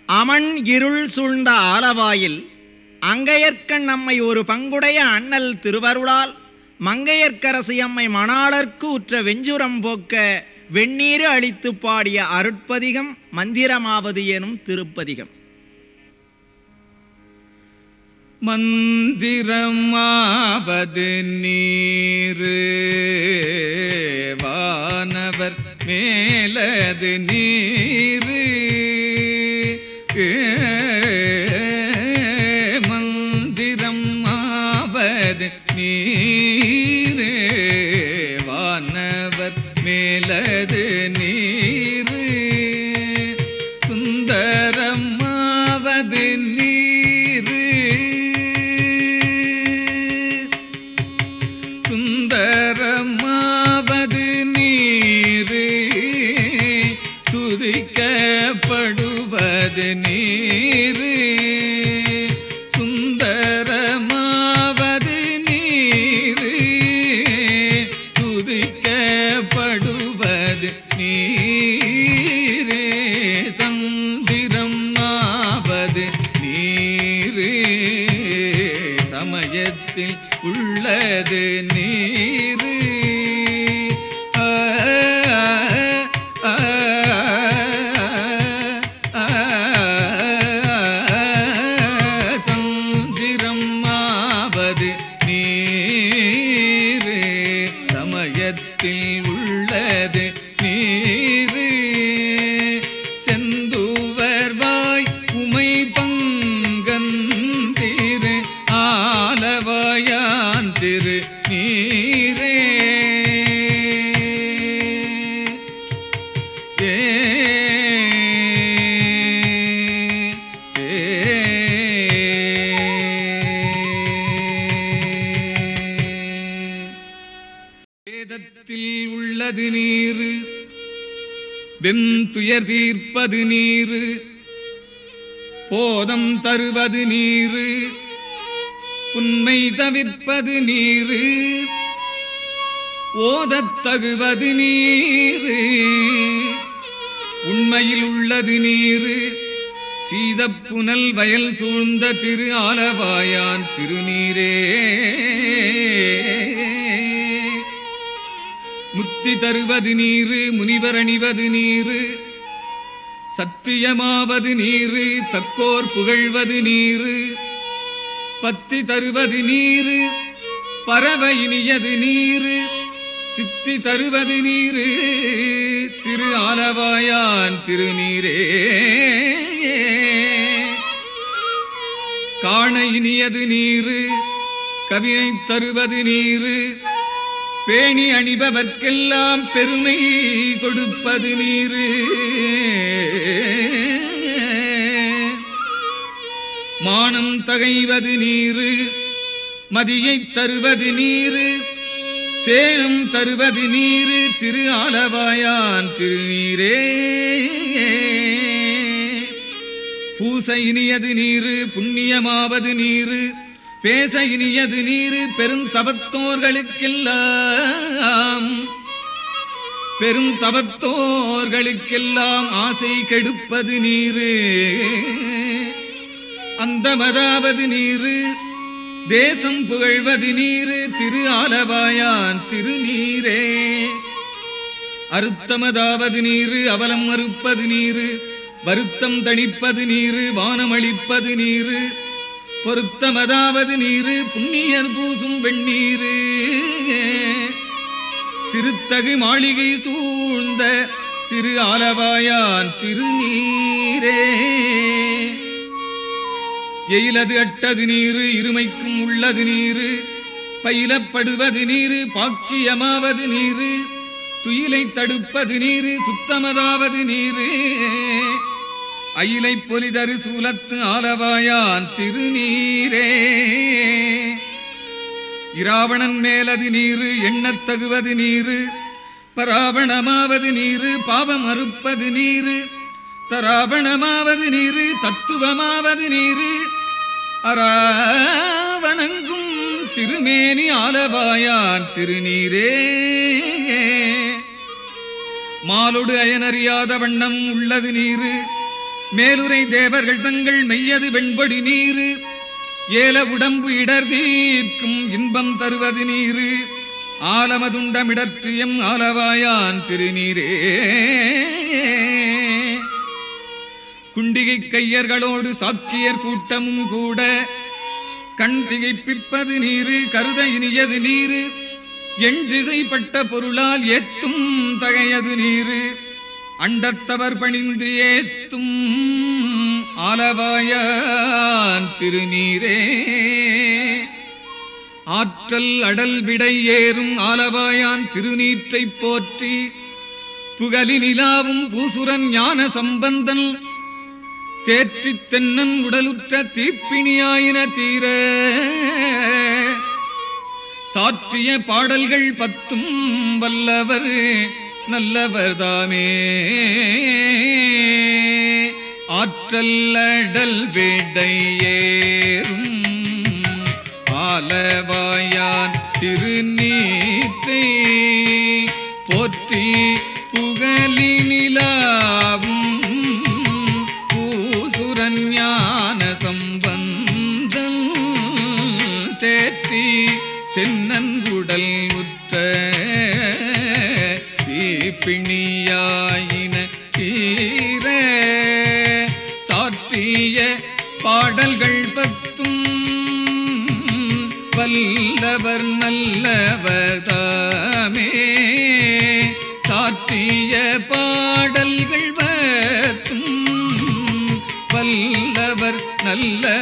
அமன் இருள் சூழ்ந்த ஆலவாயில் அங்கையர்க்கண் நம்மை ஒரு பங்குடைய அண்ணல் திருவருளால் மங்கையர்க்கரசி அம்மை மணாளர்க்கு உற்ற வெஞ்சுரம் போக்க வெந்நீரு அளித்து பாடிய அருட்பதிகம் மந்திரமாவது எனும் திருப்பதிகம் மந்திரமாவது நீரு வானவர் மேலது நீரு மந்திரம் ஆவது நீரு வானவர் மேலது நீரு சுந்தரமாவது நீரு சுந்தரமாவது நீரு துதிக்கப்படுவது நீரு சுந்தரமாவது நீரு துதிக்கப்படுவது நீரே தந்திரம் ஆவது நீரு சமயத்தில் உள்ளது நீரு ஆ, ஆ, ஆ, தந்திரம் ஆவது நீரு சமயத்தில் உள்ளது நீரு செந்துவர் வாய் உமை பங்கன் திரு ஆலவாயான் திரு நீரே ஏ வேதத்தில் உள்ளது நீரு வெந்துயர் தீர்ப்பது நீரு போதம் தருவது நீரு உண்மை தவிர்ப்பது நீரு ஓதத் தகுவது நீரு உண்மையில் உள்ளது நீரு சீதப்புனல் வயல் சூழ்ந்த திரு ஆலவாயான் திருநீரே முத்தி தருவது நீரு முனிவர் அணிவது நீரு சத்தியமாவது நீரு தக்கோர் புகழ்வது நீரு பத்தி தருவது நீரு பறவை இனியது நீரு சித்தி தருவது நீரு திரு ஆலவாயான் திருநீரே காண இனியது நீரு கவினை தருவது நீரு பேணி அணிபவர்க்கெல்லாம் பெருமை கொடுப்பது நீரு மானம் தகைவது நீரு மதியை தருவது நீரு சேனம் தருவது நீரு திரு ஆலவாயான் திருநீரே பூச இனியது நீரு புண்ணியமாவது நீரு பேச இனியது நீரு பெருந்தபத்தோர்களுக்கெல்லாம் பெரும் தபத்தோர்களுக்கெல்லாம் ஆசை கெடுப்பது நீரு அந்த மதாவது நீரு தேசம் புகழ்வது நீரு திரு ஆலவாயான் திருநீரே அறுத்தமதாவது நீரு அவலம் மறுப்பது நீரு வருத்தம் தணிப்பது நீரு வானமளிப்பது நீரு பொருத்தமதாவது நீரு புண்ணியர் பூசும் வெண்ணீரு திருத்தகு மாளிகை சூழ்ந்த திரு ஆலவாயான் திருநீரே எயிலது அட்டது நீரு இருமைக்கும் உள்ளது நீரு பயிலப்படுவது நீரு பாக்கியமாவது நீரு துயிலை தடுப்பது நீரு சுத்தமதாவது நீரு அயிலை பொலிதரு சூலத்து ஆலவாயான் திருநீரே இராவணன் மேலது நீரு எண்ணத் தகுவது நீரு பராவணமாவது நீரு பாவம் அறுப்பது நீரு தராவணமாவது நீரு தத்துவமாவது நீரு அராவணங்கும் திருமேனி ஆலவாயான் திருநீரே மாலொடு அயனறியாத வண்ணம் உள்ளது நீரு மேலுரை தேவர்கள் தங்கள் மெய்யது வெண்பொடி நீரு ஏல உடம்பு இடர் தீர்க்கும் இன்பம் தருவது நீரு ஆலமதுண்டமிடற்றியம் ஆலவாயான் திருநீரே குண்டிகை கையர்களோடு சாக்கியர் கூட்டமும் கூட கண் திகைப்பிப்பது நீரு கருத இனியது நீரு எண் திசைப்பட்ட பொருளால் ஏத்தும் தகையது நீரு அண்டத்தவர் பணிந்து ஏத்தும் ஆலவாயான் திருநீரே ஆற்றல் அடல் விடை ஏறும் ஆலவாயான் திருநீற்றைப் போற்றி புகழி நிலாவும் பூசுரன் ஞான சம்பந்தன் தேற்றித் தென்னன் உடலுற்ற தீப்பிணியாயின தீர சாற்றிய பாடல்கள் பத்தும் வல்லவர் நல்லவர்தாமே ஆற்றல் அடல் விடையேறும் ஆலவாயான் திருநீற்றை போற்றி புகழி நிலாவும் பூசுரன் ஞான சம்பந்தம் தேற்றி தென்னன்குடல் உற்ற தீப்பிணியாயின தீர சாற்றிய பாடல்கள் பத்தும் வல்லவர் நல்லவர் தாமே சாற்றிய பாடல்கள் பத்தும் வல்லவர் நல்லவர்